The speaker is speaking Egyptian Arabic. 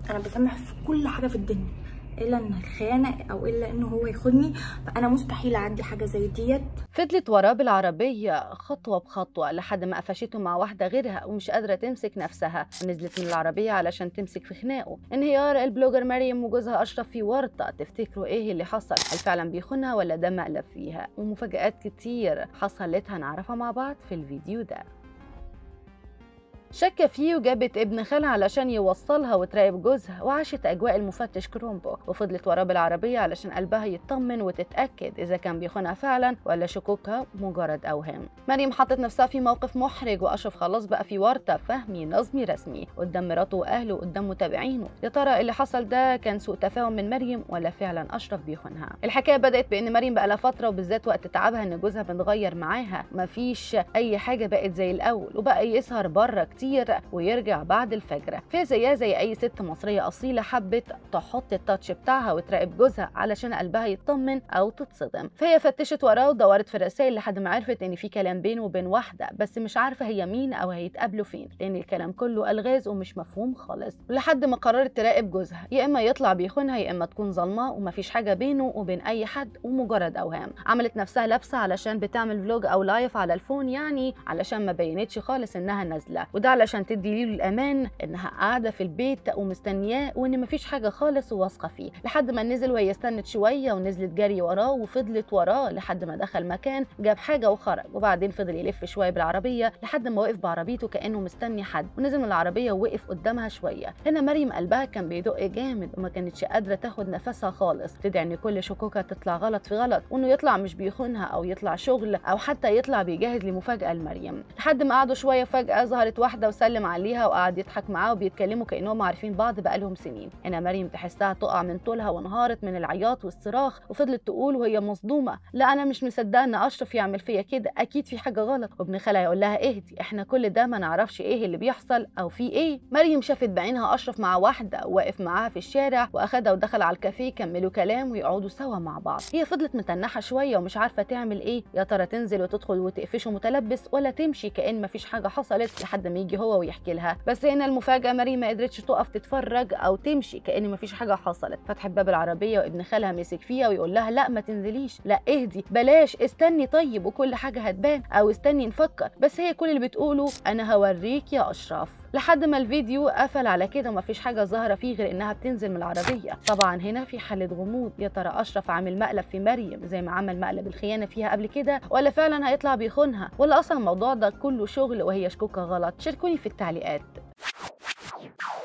انا بسامح في كل حاجه في الدنيا الا ان الخيانه او الا انه هو ياخدني فانا مستحيل اعدي حاجه زي ديت فضلت وراه بالعربية خطوة بخطوة لحد ما قفشته مع واحدة غيرها ومش قادرة تمسك نفسها ونزلت من العربية علشان تمسك في خناقه انهيار البلوجر مريم وجوزها أشرف في ورطة تفتكروا ايه اللي حصل هل فعلا بيخونها ولا ده مقلب فيها ومفاجآت كتير حصلت هنعرفها مع بعض في الفيديو ده شك فيه وجابت ابن خالها علشان يوصلها وتراقب جوزها وعاشت اجواء المفتش كرومبو وفضلت وراه بالعربيه علشان قلبها يطمن وتتاكد اذا كان بيخونها فعلا ولا شكوكها مجرد اوهام مريم حطت نفسها في موقف محرج واشرف خلاص بقى في ورطه فهمي نظمي رسمي قدام مراته واهله وقدام متابعينه يا ترى اللي حصل ده كان سوء تفاهم من مريم ولا فعلا اشرف بيخونها الحكايه بدات بان مريم بقى لها فتره وبالذات وقت تعبها ان جوزها متغير معاها مفيش اي حاجه بقت زي الاول وبقى يسهر بره كتير ويرجع بعد الفجر فهي زيها زي اي ست مصريه اصيله حبت تحط التاتش بتاعها وتراقب جوزها علشان قلبها يطمن او تتصدم فهي فتشت وراه ودورت في الرسائل لحد ما عرفت ان في كلام بينه وبين واحده بس مش عارفه هي مين او هيتقابلوا فين لان الكلام كله الغاز ومش مفهوم خالص لحد ما قررت تراقب جوزها يا اما يطلع بيخونها يا اما تكون ظلمه ومفيش حاجه بينه وبين اي حد ومجرد اوهام عملت نفسها لابسه علشان بتعمل فلوج او لايف على الفون يعني علشان ما بينتش خالص انها نازله وده علشان تدي له الامان انها قاعده في البيت ومستنياه وان مفيش حاجه خالص وواثقه فيه لحد ما نزل وهي استنت شويه ونزلت جري وراه وفضلت وراه لحد ما دخل مكان جاب حاجه وخرج وبعدين فضل يلف شويه بالعربيه لحد ما وقف بعربيته كانه مستني حد ونزل من العربيه ووقف قدامها شويه هنا مريم قلبها كان بيدق جامد وما كانتش قادره تاخد نفسها خالص تدعي ان كل شكوكها تطلع غلط في غلط وانه يطلع مش بيخونها او يطلع شغل او حتى يطلع بيجهز لمفاجاه لمريم لحد ما قعدوا شويه فجاه ظهرت واحده وسلم عليها وقعد يضحك معاها وبيتكلموا كانهم عارفين بعض بقالهم سنين هنا مريم تحسها تقع من طولها وانهارت من العياط والصراخ وفضلت تقول وهي مصدومه لا انا مش مصدقه ان اشرف يعمل فيا كده اكيد في حاجه غلط وابن خالها يقول لها اهدي احنا كل ده ما نعرفش ايه اللي بيحصل او في ايه مريم شافت بعينها اشرف مع واحده واقف معاها في الشارع واخدها ودخل على الكافيه يكملوا كلام ويقعدوا سوا مع بعض هي فضلت متنحه شويه ومش عارفه تعمل ايه يا ترى تنزل وتدخل وتقفشه متلبس ولا تمشي كان مفيش حاجه حصلت لحد ما يجي هو ويحكي لها بس هنا المفاجاه مريم ما قدرتش تقف تتفرج او تمشي كان مفيش حاجه حصلت فتحت باب العربيه وابن خالها مسك فيها ويقول لها لا ما تنزليش لا اهدي بلاش استني طيب وكل حاجه هتبان او استني نفكر بس هي كل اللي بتقوله انا هوريك يا اشرف لحد ما الفيديو قفل على كده ومفيش حاجه ظاهره فيه غير انها بتنزل من العربيه طبعا هنا في حاله غموض يا ترى اشرف عامل مقلب في مريم زي ما عمل مقلب الخيانه فيها قبل كده ولا فعلا هيطلع بيخونها ولا اصلا الموضوع ده كله شغل وهي شكوكه غلط شاركوني في التعليقات